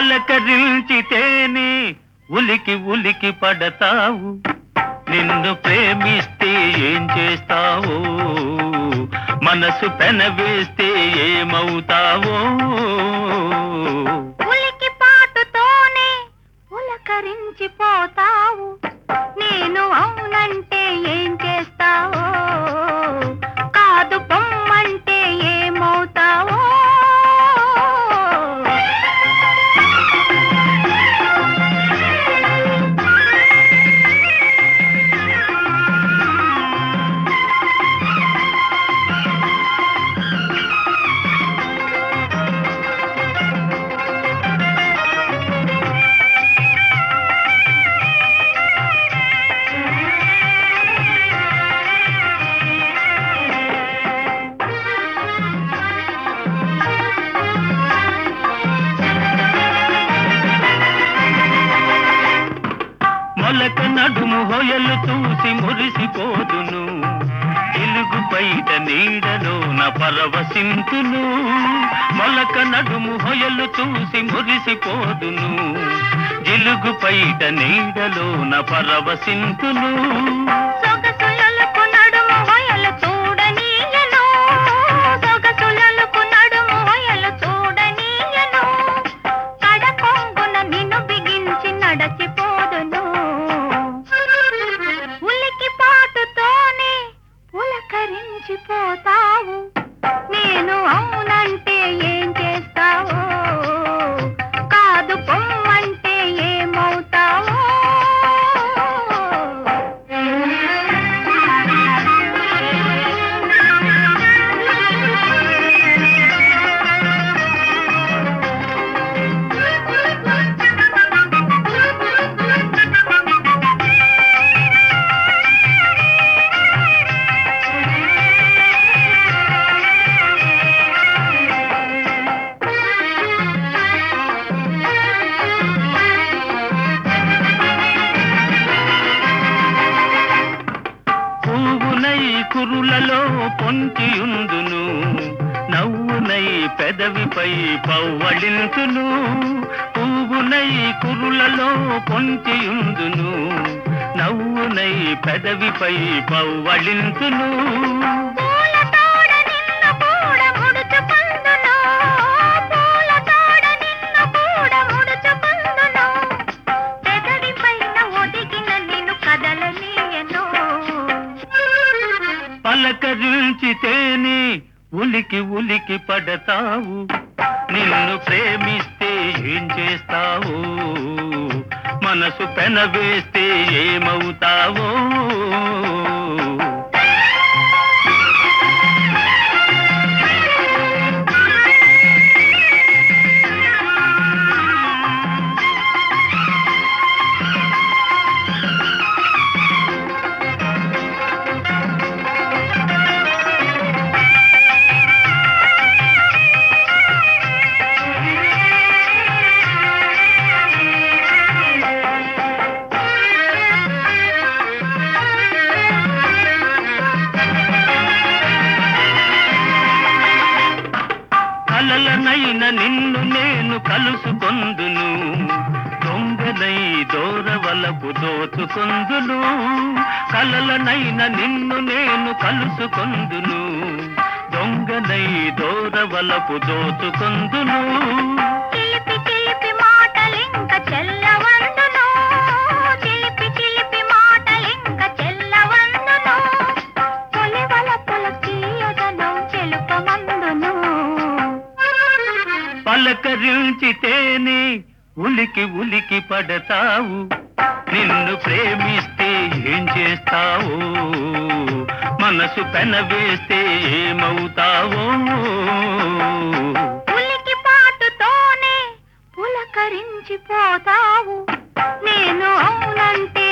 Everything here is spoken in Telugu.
పలకరించితేనే ఉలికి ఉలికి పడతావు నిన్ను ప్రేమిస్తే ఏం చేస్తావో మనసు పెనవేస్తే ఏమవుతావో ఉలికి పాటుతోనే పులకరించిపోతావు నేను అవునంటే ఏం చేస్తావో కాదు పొమ్మంటే ఏమవుతావో మొలక నడుము హొయలు చూసి మురిసిపోదును తెలుగు బయట నీడలోన పరవశింతును మొలక నడుము హొయలు చూసి మురిసిపోదును జిలుగు పైట నీడలోన పరవశింతును సొగసులకు నడుము వయలు చూడనీయను సొగసులకు నడుము వయలు చూడనీయను కడకొంగున నిన్ను బిగించి నడచిపోదును ఉలికి పాటుతోనే పులకరించిపోతావు నేను అవునంటే ఏం చేస్తావో కాదు పొమ్మంటే ఏమవుతావో పువ్వునై కురులలో పొంచియుందును నవ్వునై పెదవిపై పవ్వళింతును పువ్వునై కురులలో పొంచియుందును నవ్వునై పెదవిపై పవ్వళింతును పూల తోడ నిన్ను కూడా ముడుచుకుందును పూల తోడ నిన్ను కూడా ముడుచుకుందును పెదవి పైన ఒదిగిన నిన్ను కదలనీయను పలకరించితేనే ఉలికి ఉలికి పడతావు నిన్ను ప్రేమిస్తే ఏం చేస్తావు మనసు పెనవేస్తే ఏమవుతావో కలలనైన నిన్ను నేను కలుసుకొందును దొంగనై దూరవలపు దోచుకొందును కలలనైన నిన్ను నేను కలుసుకొందును దొంగనై దూరవలపు దోచుకొందును చిలిపి చిలిపి మాటలింక చెల్లవందును చిలిపి చిలిపి మాటలింక చెల్లవందును పొలివల పొలకీయదనం తెలుపమందును పలకరించితేనే ఉలికి ఉలికి పడతావు నిన్ను ప్రేమిస్తే ఏం చేస్తావు మనసు పెనవేస్తే ఏమవుతావో ఉలికి పాటుతోనే పులకరించిపోతావు నేను అవునంటే